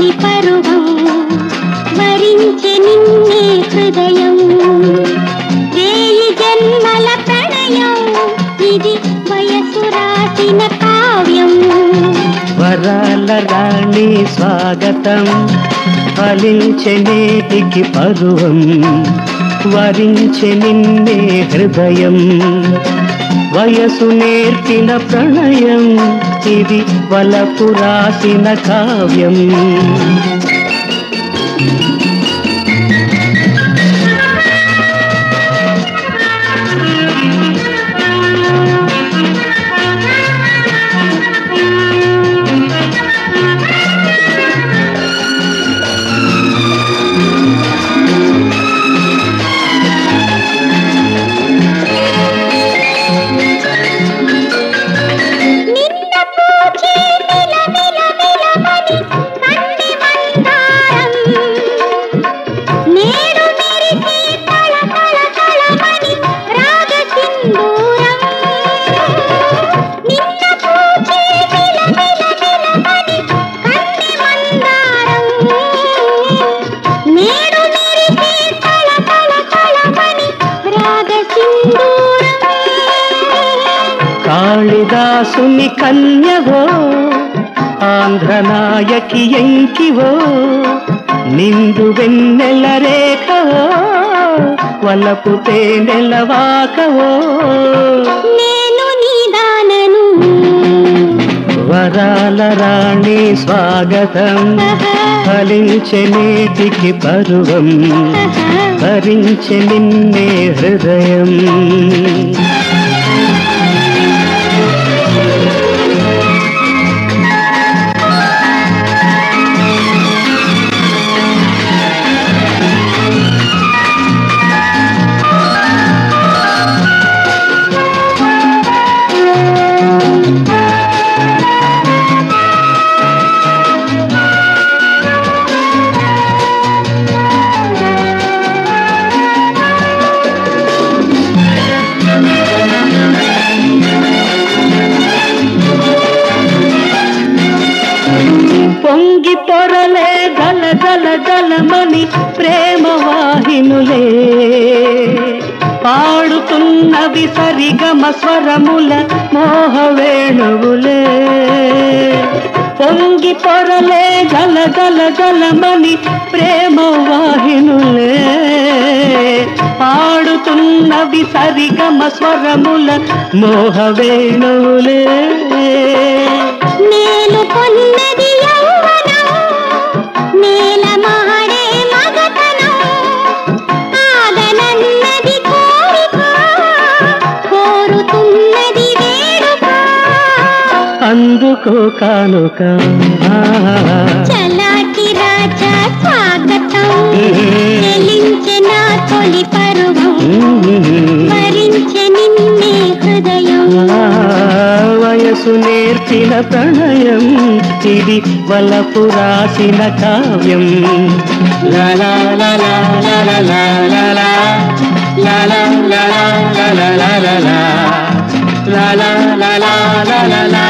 తొలి పరువం వరించె నిన్నే హృదయం వేయి జన్మల ప్రణయం ఇది వయసు రాసిన కావ్యం వరాల రాణి స్వాగతం ఫలించె నేటికి పరువం వరించె నిన్నే హృదయం వయసు నేర్పిన ప్రణయం ఇది వలపు రాసిన కావ్యం నిన్న పూచే మిల మిల మిలమని కన్నె మందారం నేడు మెరిసే తళ తళ తళమని రాగ సింధూరం నిన్న పూచే మిల మిల మిలమని కన్నె మందారం నేడు మెరిసే తళ తళ తళమని రాగ సింధూరం కాళిదాసుని కన్యవో ఆంధ్రనాయకి ఎంకివో నిండు వెన్నెల రేఖవో వలపు తేనెలవాకవో నేను నీదానను వరాల రాణి స్వాగతం ఫలించె నేటికి పరువం భరించె నిన్నే హృదయం పొంగి పొరలే గల గల గలమని ప్రేమ వాహినులే పాడుతున్నవి సరిగమ స్వరముల మోహ వేణువులే పొంగి పొరలే గల గల గలమని ప్రేమ వాహినులే పాడుతున్నవి సరిగమ స్వరముల మోహ వేణువులే మేలుకొన్నది యౌవనం నేల మాడే మగతనం ఆగనన్నది కోరిక కోరుతున్నది వేడుక అందుకో కానుక చలాటి రాజా స్వాగతం చెలించె నా తొలి పరువం వరించె నిన్నే హృదయం ఆ, వయసు నేర్పిన ప్రణయం ఇది వలపు రాసిన కావ్యం లా లా లా లా లా లా లా లా లా. లా లా లా లా లా లా లా లా లా. లా లా లా లా లా లా లా